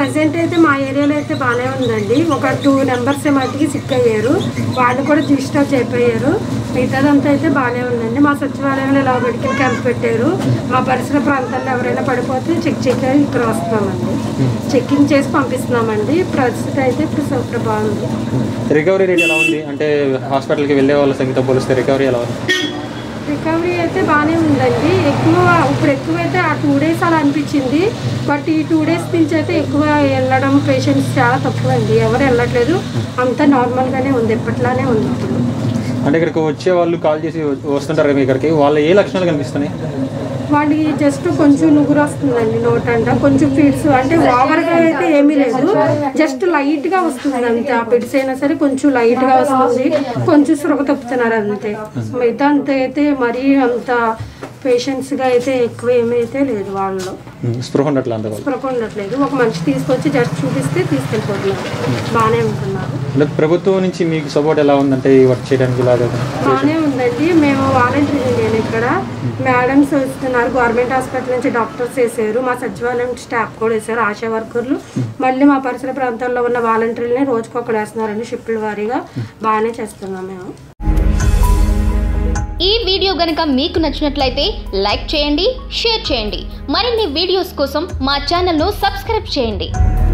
present అయితే మా ఏరియాలో అయితే బాగానే ఉందండి ఒక టూ నెంబర్స్ మట్టికి సిక్ అయ్యారు వాళ్ళు కూడా డిశ్చార్జ్ అయిపోయారు మిగతాదంతా అయితే బాగానే ఉందండి మా సచివాలయంలో ఇలా మెడికల్ క్యాంప్ పెట్టారు మా పరిసర ప్రాంతాల్లో ఎవరైనా పడిపోతే చెక్ చెక్ అయ్యి ఇక్కడ వస్తామండి చెక్కింగ్ చేసి పంపిస్తున్నామండి ప్రస్తుతం అయితే ఇప్పుడు సూపర్ బాగుంది రికవరీ రేట్ ఎలా ఉంది అంటే హాస్పిటల్కి వెళ్ళే వాళ్ళ సంఖ్యతో పోలిస్తే రికవరీ ఎలా ఉంది రికవరీ అయితే బాగానే ఉందండి ఎక్కువ ఇప్పుడు ఎక్కువైతే ఆ టూ డేస్ అలా అనిపించింది బట్ ఈ టూ డేస్ నుంచి అయితే ఎక్కువ వెళ్ళడం పేషెంట్స్ చాలా తక్కువ అండి ఎవరు వెళ్ళట్లేదు అంతా నార్మల్గానే ఉంది ఎప్పట్లానే ఉంది ఇప్పుడు అంటే ఇక్కడికి వచ్చే వాళ్ళు కాల్ చేసి వస్తుంటారు కదా మీ ఇక్కడికి వాళ్ళ ఏ లక్షణాలు కనిపిస్తున్నాయి వాళ్ళకి జస్ట్ కొంచెం నుగురు వస్తుందండి నోట్ అంట కొంచెం ఫిట్స్ అంటే ఓవర్గా అయితే ఏమీ లేదు జస్ట్ లైట్ గా వస్తుంది అంతే ఆ ఫిట్స్ అయినా సరే కొంచెం లైట్ గా వస్తుంది కొంచెం సృగ తప్పుతున్నారు అంతే మిగతా అంత అయితే మరీ అంత పేషెంట్స్ గా అయితే ఎక్కువ ఏమైతే లేదు వాళ్ళు ఉమ్, స్పృహ ఉండట్లే అంత వాళ్ళు స్పృహ ఉండట్లేదు ఒక మనిషి తీసుకొచ్చి జస్ట్ చూపిస్తే తీసుకెళ్ళిపోతున్నారు బాగానే ఉంటున్నారు అంటే ప్రభుత్వం నుంచి మీకు సపోర్ట్ ఎలా ఉందంటే ఈ వర్క్ చేయడానికి ఇలాగా బాగానే ఉందండి మేము వాలంటీర్ నేను ఇక్కడ మేడమ్స్ వస్తున్నారు గవర్నమెంట్ హాస్పిటల్ నుంచి డాక్టర్స్ వేసారు మా సచివాలయం స్టాఫ్ కూడా వేసారు ఆశా వర్కర్లు మళ్ళీ మా పరిసర ప్రాంతాల్లో ఉన్న వాలంటీర్లని రోజుకు ఒకడు వేస్తున్నారండి షిఫ్ట్ల వారీగా బాగానే చేస్తున్నాం మేము ఈ వీడియో గనుక మీకు నచ్చినట్లయితే లైక్ చేయండి షేర్ చేయండి మరిన్ని వీడియోస్ కోసం మా ఛానల్ను సబ్స్క్రైబ్ చేయండి